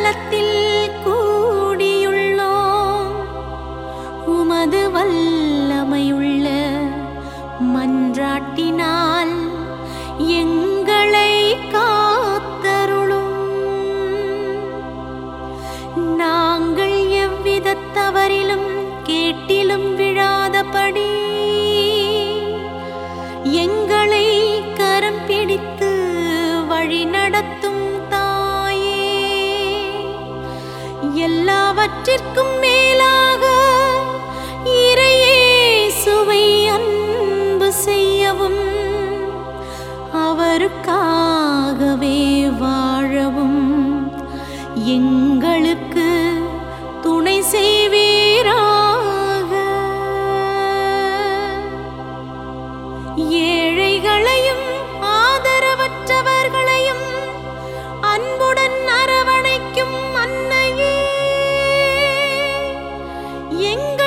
தலத்தில் கூடியுள்ளோம் உமது வல்லமையுள்ள மன்றாட்டினால் எங்களை காத்தருளும் நாங்கள் எவ்வித தவறிலும் கேட்டிலும் விழாதபடி எங்களை கரம் பிடித்து வழி நடத்தும் தாயே எல்லாவற்றிற்கும் மேலாக இறையேசுவை அன்பு செய்யவும் அவருக்காகவே வாழவும் எங்களுக்கு துணை செய்வீராக ஏழைகளையும் ஆதரவற்றவர்களையும் அன்புடன் அரவணைக்கும் அன்னையே எங்கள்